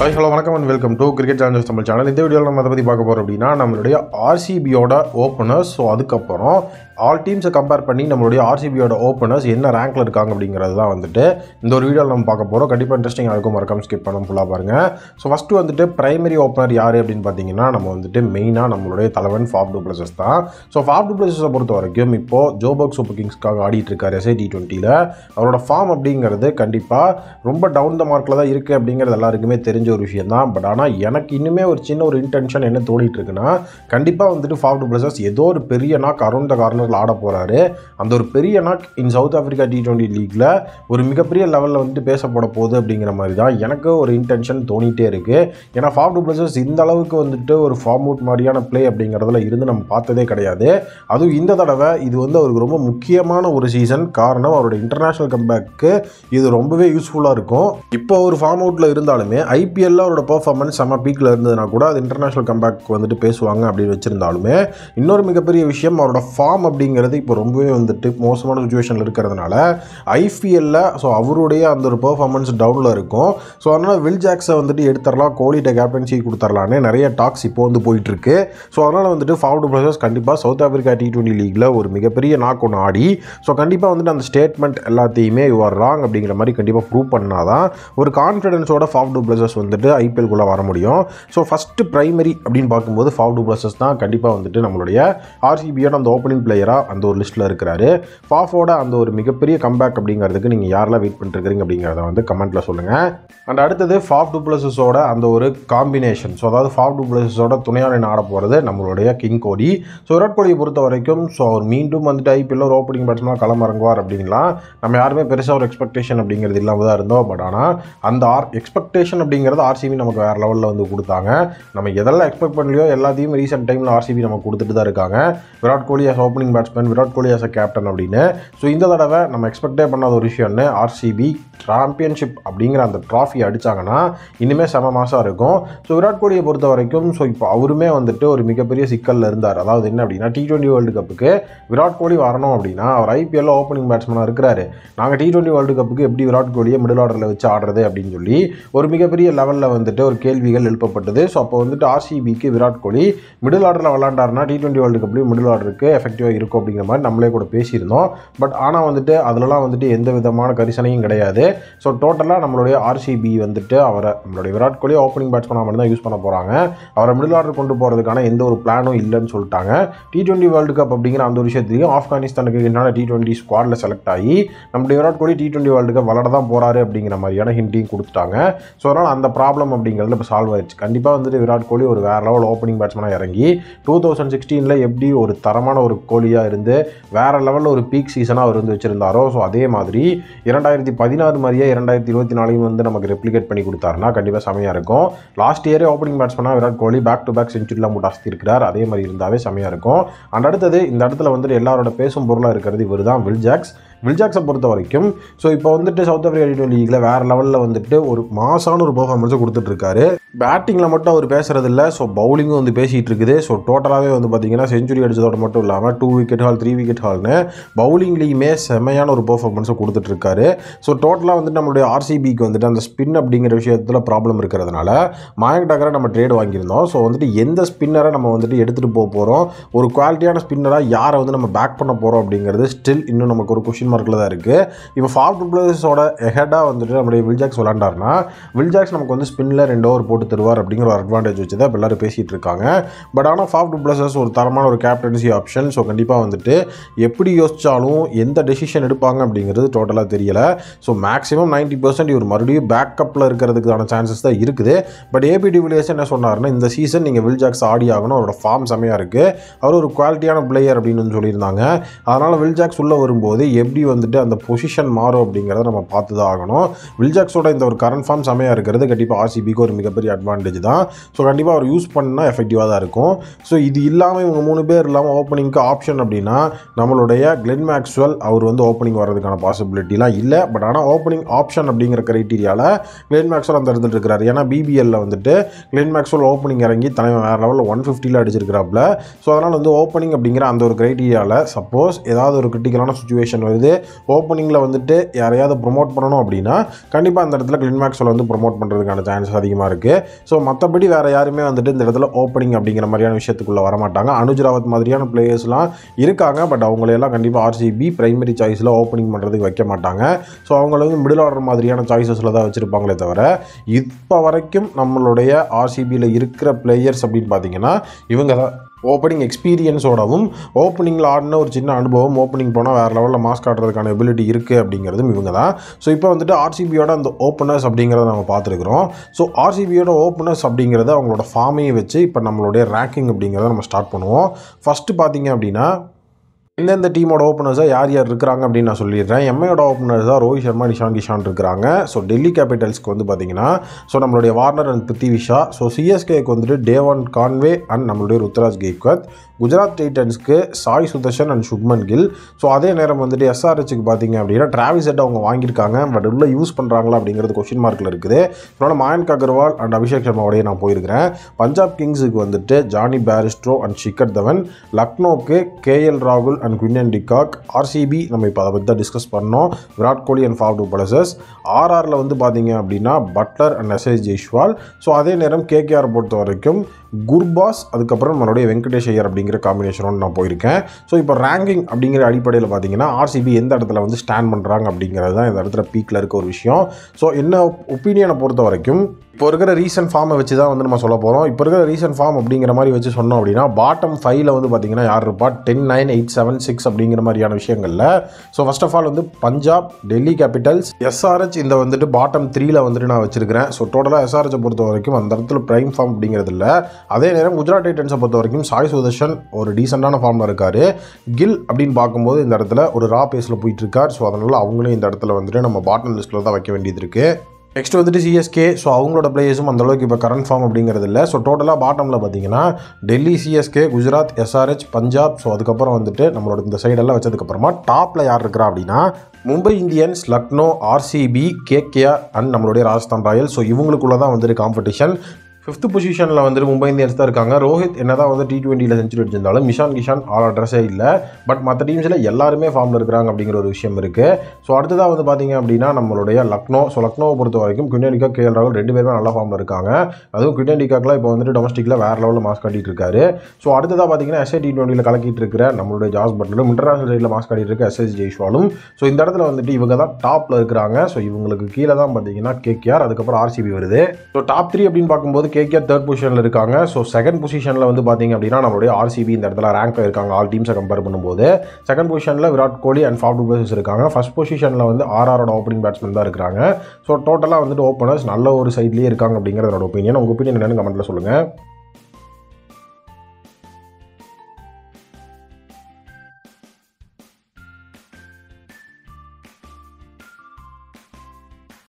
hi hello வணக்கம் and welcome to cricket channels Tamil channel இந்த வீடியோவில் நம்ம அதை பற்றி பார்க்க போகிறோம் அப்படின்னா நம்மளுடைய ஆர்சிபியோட ஓப்பனர்ஸ் ஸோ அதுக்கப்புறம் ஆல் டீம்ஸை கம்பேர் பண்ணி நம்மளுடைய ஆர்சிபியோட ஓப்பனர்ஸ் என்ன ரேங்க்கில் இருக்காங்க அப்படிங்கிறது தான் வந்துட்டு இந்த ஒரு வீடியோவில் நம்ம பார்க்க போகிறோம் கண்டிப்பாக இன்ட்ரெஸ்டிங்காக இருக்கும் மறக்காம ஸ்கிப் பண்ண ஃபுல்லாக பாருங்கள் ஸோ ஃபஸ்ட்டு வந்துட்டு பிரைமரி ஓப்பனர் யார் அப்படின்னு பார்த்தீங்கன்னா நம்ம வந்துட்டு மெயினாக நம்மளுடைய தலைவன் ஃபாப் டூப்ளசஸ் தான் ஸோ ஃபாப் டூப்ளசஸை பொறுத்த வரைக்கும் இப்போது ஜோபர்க் சூப்பர் கிங்ஸ்க்காக ஆடிட்டு இருக்காரு எஸ்ஐ டி டுவெண்ட்டியில் அவரோட ஃபார்ம் அப்படிங்கிறது கண்டிப்பாக ரொம்ப டவுன் த மார்க்கில் தான் இருக்குது அப்படிங்கிறது எல்லாருக்குமே தெரிஞ்ச ஒரு விஷயம் தான் பட் ஆனால் எனக்கு இன்னுமே ஒரு சின்ன ஒரு இன்டென்ஷன் என்ன தோணிட்டு இருக்குன்னா கண்டிப்பாக வந்துட்டு ஃபாப் டூப்ளசஸ் ஏதோ ஒரு பெரிய நாக் அரௌண்ட் த கார்னரில் ஆட போகிறாரு அந்த ஒரு பெரிய knock in South Africa T twenty லீக்கில் ஒரு மிகப்பெரிய லெவலில் வந்துட்டு பேசப்பட போகுது அப்படிங்கிற மாதிரி தான் எனக்கு ஒரு இன்டென்ஷன் தோணிட்டே இருக்குது ஏன்னா ஃபாப் டூப்ளசஸ் இந்த அளவுக்கு வந்துட்டு ஒரு ஃபார்ம் அவுட் மாதிரியான ப்ளே அப்படிங்கிறதுல இருந்து நம்ம பார்த்ததே கிடையாது அதுவும் இந்த தடவை இது வந்து அவருக்கு ரொம்ப முக்கியமான ஒரு சீசன் காரணம் அவரோட இன்டர்நேஷ்னல் கம்பேக்கு இது ரொம்பவே யூஸ்ஃபுல்லாக இருக்கும் இப்போ ஒரு ஃபார்ம் அவுட்டில் இருந்தாலுமே ஐபிஎல்ல அவரோட பெர்ஃபார்மன்ஸ் செம்ம பீக்கில் இருந்ததுனா கூட அது இன்டர்நேஷ்னல் கம்பேக் வந்துட்டு பேசுவாங்க அப்படின்னு வச்சிருந்தாலுமே இன்னொரு மிகப்பெரிய விஷயம் அவரோட ஃபார்ம் அப்படிங்கிறது இப்போ ரொம்பவே வந்துட்டு மோசமான சுச்சுவேஷனில் இருக்கிறதுனால ஐபிஎல்ல ஸோ அவருடைய அந்த ஒரு பெர்ஃபார்மன்ஸ் டவுனில் இருக்கும் ஸோ அதனால் வில் ஜாக்ஸை வந்துட்டு எடுத்துடலாம் கோலிட்ட கேப்டன்சி கொடுத்துர்லான்னு நிறைய டாக்ஸ் இப்போ வந்து போயிட்டு இருக்கு ஸோ அதனால் வந்துட்டு ஃபார்வர்டு பிளஸர்ஸ் கண்டிப்பாக சவுத் ஆப்பிரிக்கா டி டுவெண்ட்டி லீக்ல ஒரு மிகப்பெரிய நாக் ஒன்று ஆடி ஸோ கண்டிப்பாக வந்துட்டு அந்த ஸ்டேட்மெண்ட் எல்லாத்தையுமே யுவர் ராங் அப்படிங்கிற மாதிரி கண்டிப்பாக ப்ரூவ் பண்ணாதான் ஒரு கான்ஃபிடன்ஸோட ஃபாஃப் டூ பிளஸர்ஸ் வந்துட்டு ஐபிஎல்குள்ளே வர முடியும் ஸோ ஃபஸ்ட்டு பிரைமரி அப்படின்னு பார்க்கும்போது ஃபாஃப் டூ பிளஸர்ஸ் தான் கண்டிப்பாக வந்துட்டு நம்மளுடைய ஆர்சிபியோட அந்த ஓப்பனிங் பிளேயராக அந்த ஒரு லிஸ்ட்டில் இருக்கிறாரு ஃபாஃபோட அந்த ஒரு மிகப்பெரிய கம்பேக் அப்படிங்கிறதுக்கு நீங்கள் யாரெல்லாம் வெயிட் பண்ணிருக்கிறீங்க அப்படிங்கிறத வந்து கமெண்ட்டில் சொல்லுங்கள் அண்ட் அடுத்தது ஃபாஃப் டூப்ளஸஸோட அந்த ஒரு காம்பினேஷன் ஸோ அதாவது ஃபாஃப் டூப்ளஸஸோட துணையான ஆட போகிறது நம்மளுடைய கிங் கோலி ஸோ விராட் கோலியை பொறுத்த வரைக்கும் ஸோ அவர் மீண்டும் வந்துட்டு ஐபிஎல்ல ஒரு ஓப்பனிங் பேட்ஸ்மேன் களமிறங்குவார் அப்படின்லாம் நம்ம யாருமே பெருசாக ஒரு எக்ஸ்பெக்டேஷன் அப்படிங்கிறது இல்லாமல் தான் இருந்தோம் பட் ஆனால் அந்த ஆர் எக்ஸ்பெக்டேஷன் அப்படிங்கிறது ஆர்சிபி நமக்கு வேறு லெவலில் வந்து கொடுத்தாங்க நம்ம எதெல்லாம் எக்ஸ்பெக்ட் பண்ணலையோ எல்லாத்தையும் ரீசெண்ட் டைமில் ஆர்சிபி நம்ம கொடுத்துட்டு தான் இருக்காங்க Virat Kohli as opening batsman Virat Kohli as a captain அப்படின்னு ஸோ இந்த தடவை நம்ம எக்ஸ்பெக்டே பண்ணாத ஒரு விஷயம்னு ஆர்சிபி சாம்பியன்ஷிப் அப்படிங்கிற அந்த ட்ராஃபி அடித்தாங்கன்னா இனிமேல் செம மாதம் இருக்கும் ஸோ விராட் கோலியை பொறுத்த வரைக்கும் ஸோ இப்போ அவருமே வந்துட்டு ஒரு மிகப்பெரிய சிக்கலில் இருந்தார் அதாவது என்ன அப்படின்னா டி டுவெண்ட்டி வேர்ல்டு கப்புக்கு விராட் கோலி வரணும் அப்படின்னா அவர் ஐபிஎல்ல ஓப்பனிங் பேட்ஸ்மேனாக இருக்கிறாரு நாங்கள் டி டுவெண்ட்டி வேர்ல்டு கப்புக்கு எப்படி விராட் கோலியை மிடில் ஆர்டரில் வச்சு ஆடுறது அப்படின்னு சொல்லி ஒரு மிகப்பெரிய லெவலில் வந்துட்டு ஒரு கேள்விகள் எழுப்பப்பட்டது ஸோ அப்போ வந்துட்டு ஆர்சிபிக்கு விராட் கோலி மிடில் ஆர்டரில் விளாண்டாருன்னா டி டுவெண்ட்டி வேர்ல்டு கப்லேயும் மிடில் ஆர்டருக்கு எஃபெக்டிவாக இருக்கும் அப்படிங்கிற மாதிரி நம்மளே கூட பேசியிருந்தோம் பட் ஆனால் வந்துட்டு அதிலலாம் வந்துட்டு எந்த விதமான கரிசனையும் கிடையாது ஸோ டோட்டலாக நம்மளுடைய ஆர்சிபி வந்துட்டு அவரை நம்மளுடைய விராட் கோலி ஓப்பனிங் பேட்ஸ்மேனாக மட்டும் தான் யூஸ் பண்ண போகிறாங்க அவரை மிடில் ஆர்டர் கொண்டு போகிறதுக்கான எந்த ஒரு பிளானும் இல்லைன்னு சொல்லிட்டாங்க டி டுவெண்ட்டி வேர்ல்டு கப் அப்படிங்கிற அந்த ஒரு விஷயத்துலையும் ஆப்கானிஸ்தானுக்கு என்னால டி டுவெண்ட்டி ஸ்குவாடில் செலக்ட் ஆகி நம்மளுடைய Virat Kohli T twenty world cup விளாட தான் போகிறாரு அப்படிங்கிற மாதிரியான ஹிண்ட்டையும் கொடுத்துட்டாங்க ஸோ அதனால் அந்த ப்ராப்ளம் அப்படிங்கிறதுல இப்போ சால்வ் ஆயிடுச்சு கண்டிப்பாக வந்துட்டு விராட் கோலி ஒரு வேறு லெவல் ஓப்பனிங் பேட்ஸ்மேனாக இறங்கி டூ தௌசண்ட் சிக்ஸ்டீனில் எப்படி ஒரு தரமான ஒரு கோலியாக இருந்து வேறு லெவலில் ஒரு பீக் சீசனாக அவர் வந்து வச்சுருந்தாரோ ஸோ அதே மாதிரி இரண்டாயிரத்தி பதினாறு மாதிரியே இரண்டாயிரத்தி இருபத்தி நாலையும் வந்து நமக்கு ரெப்ளிகேட் பண்ணி கொடுத்தாருன்னா கண்டிப்பாக செமையாக இருக்கும் லாஸ்ட் இயரே ஓப்பனிங் பேட்ஸ்மேனாக Virat Kohli back to back செஞ்சுரிலாம் போட்டு அசத்திருக்கிறார் அதே மாதிரி இருந்தாவே செமையாக இருக்கும் அண்ட் அடுத்தது இந்த இடத்துல வந்துட்டு எல்லாரோட பேசும் பொருளாக இருக்கிறது இவர் தான் வில் ஜாக்ஸ் வில்ஜாக்ஸை பொறுத்த வரைக்கும் ஸோ இப்போ வந்துட்டு சவுத் ஆஃப்ரிக்கா டி லீக்ல வேறு லெவலில் வந்துட்டு ஒரு மாசான ஒரு பெர்ஃபார்மன்ஸை கொடுத்துட்ருக்காரு பேட்டிங்கில் மட்டும் அவர் பேசுறது இல்லை ஸோ பவுலிங்கும் வந்து பேசிகிட்டு இருக்குது ஸோ டோட்டலாகவே வந்து பார்த்தீங்கன்னா செஞ்சுரி அடிச்சதோட மட்டும் இல்லாமல் two wicket haul three wicket ஹால்னு பவுலிங்லேயுமே செமையான ஒரு பெர்ஃபார்மன்ஸை கொடுத்துட்ருக்காரு ஸோ டோட்டலாக வந்துட்டு நம்மளுடைய ஆர்சிபிக்கு வந்துட்டு அந்த ஸ்பின் அப்படிங்கிற விஷயத்தில் ப்ராப்ளம் இருக்கிறதுனால மாயக் டாக்கரை நம்ம ட்ரேட் வாங்கியிருந்தோம் ஸோ வந்துட்டு எந்த ஸ்பின்னரை நம்ம வந்துட்டு எடுத்துகிட்டு போக போகிறோம் ஒரு குவாலிட்டியான ஸ்பின்னராக யாரை வந்து நம்ம பேக் பண்ண போகிறோம் அப்படிங்கிறது ஸ்டில் இன்னும் நமக்கு ஒரு கொஷின் மார்க்கில் தான் இருக்குது இப்போ ஃபாஃப் பிளேயர்ஸோட ஹெடாக வந்துட்டு நம்மளுடைய வில்ஜாக்ஸ் விளாண்டாருன்னா வில்ஜாக்ஸ் நமக்கு வந்து ஸ்பின்னில் ரெண்டு ஓவர் போட்டு தருவார் அப்படிங்கிற ஒரு அட்வான்டேஜ் வச்சு தான் இப்போ எல்லாரும் பேசிகிட்டு இருக்காங்க பட் ஆனால் ஃபாஃப் பிளஸர்ஸ் ஒரு தரமான ஒரு கேப்டன்சி ஆப்ஷன் ஸோ கண்டிப்பாக வந்துட்டு எப்படி யோசிச்சாலும் எந்த டெசிஷன் எடுப்பாங்க அப்படிங்கிறது டோட்டலாக தெரியல ஸோ மேக்ஸிமம் நைன்ட்டி பர்சன்ட் இவர் மறுபடியும் பேக்கப்பில் இருக்கிறதுக்கான சான்சஸ் தான் இருக்குது பட் ஏபி டிவிலியர்ஸ் என்ன சொன்னார்னா இந்த சீசன் நீங்கள் வில்ஜாக்ஸ் ஆடி ஆகணும் அவரோட ஃபார்ம் செமையாக இருக்குது அவர் ஒரு குவாலிட்டியான பிளேயர் அப்படின்னு வந்து சொல்லியிருந்தாங்க அதனால் வில்ஜாக்ஸ் உள்ளே வரும்போது எப்படி வந்துட்டு அந்த பொசிஷன் மாறும் அப்படிங்கிறத நம்ம பார்த்து தான் ஆகணும் வில்ஜாக்ஸோட இந்த ஒரு கரண்ட் ஃபார்ம் செமையாக இருக்கிறது கண்டிப்பாக ஆர்சிபிக்கு ஒரு மிகப்பெரிய அட்வான்டேஜ் தான் ஸோ கண்டிப்பாக அவர் யூஸ் பண்ணால் எஃபெக்டிவாக தான் இருக்கும் ஸோ இது இல்லாமல் இவங்க மூணு பேர் இல்லாமல் ஓப்பனிங்க்கு ஆப்ஷன் அப்படின்னா நம்மளுடைய கிளென் மேக்ஸ்வெல் அவர் வந்து ஓப்பனிங் வர்றதுக்கான பாசிபிலிட்டிலாம் இல்லை பட் ஆனால் ஓப்பனிங் ஆப்ஷன் அப்படிங்கிற கிரைட்டீரியாவில் கிளென் மேக்ஸ்வெல் அந்த இடத்துல இருக்கிறார் ஏன்னா பிபிஎல்ல வந்துட்டு கிளென் மேக்ஸ்வெல் ஓப்பனிங் இறங்கி தலைவன் வேறு லெவலில் ஒன் ஃபிஃப்டியில் அடிச்சிருக்கிறாப்புல ஸோ அதனால் வந்து ஓப்பனிங் அப்படிங்கிற அந்த ஒரு கிரைட்டீரியாவில் சப்போஸ் ஏதாவது ஒரு கிரிட்டிக்கலான சுச்சுவேஷன் வருது இருக்குது ஓப்பனிங்கில் வந்துட்டு யாரையாவது ப்ரொமோட் பண்ணணும் அப்படின்னா கண்டிப்பாக அந்த இடத்துல கிளின் மேக்ஸ்வெல் வந்து ப்ரொமோட் பண்ணுறதுக்கான சான்ஸ் அதிகமாக இருக்குது ஸோ மற்றபடி வேறு யாருமே வந்துட்டு இந்த இடத்துல ஓப்பனிங் அப்படிங்கிற மாதிரியான விஷயத்துக்குள்ளே வரமாட்டாங்க அனுஜ் ராவத் மாதிரியான பிளேயர்ஸ்லாம் இருக்காங்க பட் அவங்களையெல்லாம் கண்டிப்பாக ஆர்சிபி பிரைமரி சாய்ஸில் ஓப்பனிங் பண்ணுறதுக்கு வைக்க மாட்டாங்க ஸோ அவங்கள வந்து மிடில் ஆர்டர் மாதிரியான சாய்ஸஸில் தான் வச்சுருப்பாங்களே தவிர இப்போ வரைக்கும் நம்மளுடைய ஆர்சிபியில் இருக்கிற பிளேயர்ஸ் அப்படின்னு பார்த்தீங்கன்னா இவங்க தான் ஓப்பனிங் எக்ஸ்பீரியன்ஸோடவும் ஓப்பனிங்கில் ஆடின ஒரு சின்ன அனுபவம் ஓப்பனிங் போனால் வேறு லெவலில் மாஸ் காட்டுறதுக்கான எபிலிட்டி இருக்குது அப்படிங்கிறதும் இவங்க தான் ஸோ இப்போ வந்துட்டு ஆர்சிபியோட அந்த ஓப்பனர்ஸ் அப்படிங்கிறத நம்ம பார்த்துருக்குறோம் ஸோ ஆர்சிபியோட ஓப்பனர்ஸ் அப்படிங்கிறத அவங்களோட ஃபார்மையும் வச்சு இப்போ நம்மளுடைய ரேங்கிங் அப்படிங்கிறத நம்ம ஸ்டார்ட் பண்ணுவோம் ஃபஸ்ட்டு பார்த்தீங்க அப்படின்னா எந்தெந்த டீமோட ஓப்பனர்ஸாக யார் யார் இருக்கிறாங்க அப்படின்னு நான் சொல்லிடுறேன் எம்ஐயோட ஓப்பனர்ஸாக ரோஹித் சர்மா நிஷான் கிஷான் இருக்கிறாங்க ஸோ டெல்லி கேபிட்டல்ஸ்க்கு வந்து பார்த்தீங்கன்னா ஸோ நம்மளுடைய வார்னர் அண்ட் பிருத்திவிஷா ஸோ சிஎஸ்கேக்கு வந்துட்டு டேவான் கான்வே அண்ட் நம்மளுடைய ருத்ராஜ் கெய்க்வத் குஜராத் டைட்டன்ஸ்க்கு சாய் சுதர்ஷன் அண்ட் சுப்மன் கில் ஸோ அதே நேரம் வந்துட்டு எஸ்ஆர்ஹெச்சுக்கு பார்த்தீங்க அப்படின்னா டிராவிஸ் ஹெட் அவங்க வாங்கியிருக்காங்க பட் உள்ள யூஸ் பண்ணுறாங்களா அப்படிங்கிறது கொஷின் மார்க்கில் இருக்குது அதனால் மயன்க் அகர்வால் அண்ட் அபிஷேக் சர்மாவோடய நான் போயிருக்கிறேன் பஞ்சாப் கிங்ஸுக்கு வந்துட்டு Jonny Bairstow and Shikhar Dhawan லக்னோக்கு கேஎல் ராகுல் அண்ட் குவின் டிகாக் ஆர்சிபி நம்ம இப்போ அதை பற்றி தான் டிஸ்கஸ் பண்ணோம் Virat Kohli and Faf du Plessis ஆர்ஆரில் வந்து பார்த்தீங்க அப்படின்னா Buttler and S S Jaiswal so அதே நேரம் கேகேஆர் பொறுத்த வரைக்கும் குர்பாஸ் அதுக்கப்புறம் நம்மளுடைய வெங்கடேஷ் ஐயர் அப்படிங்கிற காம்பினேஷனோட நான் போயிருக்கேன் ஸோ இப்போ ரேங்கிங் அப்படிங்கிற அடிப்படையில் பார்த்தீங்கன்னா ஆர்சிபி எந்த இடத்துல வந்து ஸ்டாண்ட் பண்ணுறாங்க அப்படிங்கிறது தான் இந்த இடத்துல பீக்கில் இருக்க ஒரு விஷயம் ஸோ என்ன ஒப்பீனியனை பொறுத்த வரைக்கும் இப்போ இருக்கிற ரீசன்ட் ஃபார்மை வச்சு தான் வந்து நம்ம சொல்ல போகிறோம் இப்போ இருக்கிற ரீசன்ட் ஃபார்ம் அப்படிங்கிற மாதிரி வச்சு சொன்னோம் அப்படின்னா பாட்டம் ஃபைவ்ல வந்து பார்த்தீங்கன்னா யார் இருப்பா ten nine eight seven six அப்படிங்கிற மாதிரியான விஷயங்களில் ஸோ ஃபர்ஸ்ட் ஆஃப் ஆல் வந்து பஞ்சாப் டெல்லி கேபிட்டல்ஸ் எஸ்ஆர்ஹெச் இந்த வந்துட்டு பாட்டம் த்ரீல வந்துட்டு நான் வச்சிருக்கிறேன் ஸோ டோட்டலாக எஸ்ஆர்ஹெச்சை பொறுத்த வரைக்கும் அந்த இடத்துல ப்ரைம் ஃபார்ம் அப்படிங்கிறது இல்லை அதே நேரம் குஜராத் டைட்டன்ஸை பொறுத்த வரைக்கும் சாய் சுதர்ஷன் ஒரு டீசெண்டான ஃபார்மில் இருக்கார் கில் அப்படின்னு பார்க்கும்போது இந்த இடத்துல ஒரு ரா பேஸில் போயிட்டு இருக்கார் ஸோ அதனால் அவங்களும் இந்த இடத்துல வந்துட்டு நம்ம பாட்டம் லிஸ்ட்டில் தான் வைக்க வேண்டியது இருக்குது நெக்ஸ்ட் வந்துட்டு சிஎஸ்கே ஸோ அவங்களோட பிளேயர்ஸும் அந்த அளவுக்கு இப்போ கரண்ட் ஃபார்ம் அப்படிங்கிறது இல்லை ஸோ டோட்டலாக பாட்டமில் பார்த்தீங்கன்னா Delhi CSK Gujarat SRH Punjab so அதுக்கப்புறம் வந்துட்டு நம்மளோட இந்த சைடெல்லாம் வச்சதுக்கப்புறமா டாப்பில் யார் இருக்கிறா அப்படின்னா Mumbai Indians Lucknow RCB KKR and நம்மளுடைய ராஜஸ்தான் ராயல் ஸோ இவங்களுக்குள்ள தான் வந்துட்டு காம்படிஷன் ஃபிஃப்த் பொசிஷனில் வந்துட்டு மும்பை இந்தியன்ஸ் தான் இருக்காங்க ரோஹித் என்ன தான் வந்து டி டுவெண்ட்டியில் செஞ்சுரி அடிச்சிருந்தாலும் நிஷான் கிஷான் ஆல் அட்ரஸே இல்லை பட் மற்ற டீம்ஸில் எல்லாருமே ஃபார்மில் இருக்கிறாங்க அப்படிங்கிற ஒரு விஷயம் இருக்குது ஸோ அடுத்ததாக வந்து பார்த்தீங்க அப்படின்னா நம்மளுடைய லக்னோ ஸோ லக்னோவை பொறுத்த வரைக்கும் குண்டனிகா கேஎல் ராகுல் ரெண்டு பேருமே நல்ல ஃபார்மில் இருக்காங்க அதுவும் குண்டனிகாக்கெலாம் இப்போ வந்துட்டு டொமஸ்டிக்கில் வேறு லெவலில் மாஸ் காட்டிட்டு இருக்காரு ஸோ அடுத்ததாக பார்த்தீங்கன்னா எஸ்ஐ டி டுவெண்ட்டியில் கலக்கிட்டு இருக்கிற நம்மளுடைய ஜாஸ் பட்லரும் இன்டர்நேஷனல் சைடில் மாஸ் காட்டிட்டு இருக்க எஸ்எஸ் ஜெய்ஷ்வாலும் ஸோ இந்த இடத்துல வந்துட்டு இவங்க தான் டாப்பில் இருக்கிறாங்க ஸோ இவங்களுக்கு கீழே தான் பார்த்தீங்கன்னா கேகேஆர் அதுக்கப்புறம் ஆர்சிபி வருது ஸோ டாப் த்ரீ அப்படின்னு பார்க்கும்போது கேகேஆர் தேர்ட் பொசிஷனில் இருக்காங்க ஸோ செகண்ட் பொசிஷனில் வந்து பார்த்தீங்க அப்படின்னா நம்மளுடைய ஆர்சிபி இந்த இடத்துல ரேங்க் இருக்காங்க ஆல் டீம்ஸை கம்பேர் பண்ணும்போது செகண்ட் பொசிஷனில் விராட் கோலி அண்ட் ஃபாஃப் டூபர்ஸ் இருக்காங்க ஃபர்ஸ்ட் பொசிஷனில் வந்து ஆர்ஆரோட ஓப்பனிங் பேட்ஸ்மேன் தான் இருக்கிறாங்க ஸோ டோட்டலாக வந்துட்டு ஓப்பனர்ஸ் நல்ல ஒரு சைட்லேயே இருக்காங்க அப்படிங்கிற என்னோட ஒப்பீனியன் உங்கள் ஒப்பீனியன் என்னன்னு கமெண்ட்டில் சொல்லுங்கள்